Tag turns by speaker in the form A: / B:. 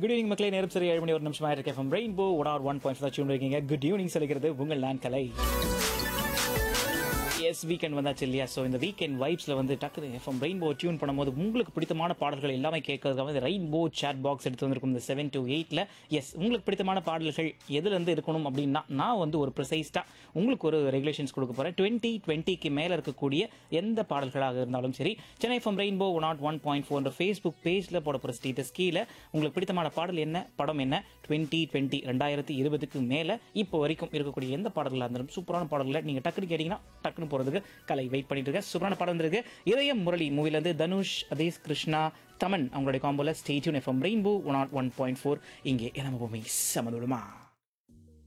A: good evening மக்களே நேரம் சரி ஏழு மணி ஒரு நிமிஷமா இருக்கு FM rainbow one R one point தான் இருக்கீங்க குட் ஈவினிங் சொல்லிக்கிறது உங்கள் நான் கலை எஸ் வீக்கெண்ட் வந்தாச்சு இல்லையா ஸோ இந்த வீக்கெண்ட் வைப்ஸில் வந்து டக்குனு எஃப்எம் ரெயின்போ டியூன் பண்ணும்போது உங்களுக்கு பிடித்தமான பாடல்கள் எல்லாமே கேட்கறதுக்காக இந்த ரெயின்போ சேட் பாக்ஸ் எடுத்து வந்திருக்கும் இந்த செவன் டு எயிட்டில் எஸ் உங்களுக்கு பிடித்தமான பாடல்கள் எதுலேருந்து இருக்கணும் அப்படின்னா நான் வந்து ஒரு ப்ரிசைஸ்டாக உங்களுக்கு ஒரு ரெகுலேஷன்ஸ் கொடுக்க போகிறேன் டுவெண்ட்டி டுவெண்ட்டிக்கு மேலே இருக்கக்கூடிய எந்த பாடல்களாக இருந்தாலும் சரி Chennai FM rainbow one naught one point four Facebook பேஜில் போட போகிற ஸ்டேட்டஸ் கீழே உங்களுக்கு பிடித்தமான பாடல் என்ன படம் என்ன டுவெண்ட்டி டுவெண்ட்டி ரெண்டாயிரத்தி இருபதுக்கு மேலே இப்போ வரைக்கும் இருக்கக்கூடிய எந்த பாடல்களாக இருந்தாலும் சூப்பரான பாடல்களை நீங்கள் டக்குனு கேட்டிங்கன்னா டக்குனு போகிறதுக்கு கலை வெயிட் பண்ணிட்டு இருக்க சூப்பரான படம் இருக்கு இதயம் முரளி மூவிலேருந்து தனுஷ் அதேஷ் கிருஷ்ணா தமன் அவங்களுடைய காம்போல stay tuned FM rainbow one naught one point four இங்கே நம்ம பூமி சமதுடுமா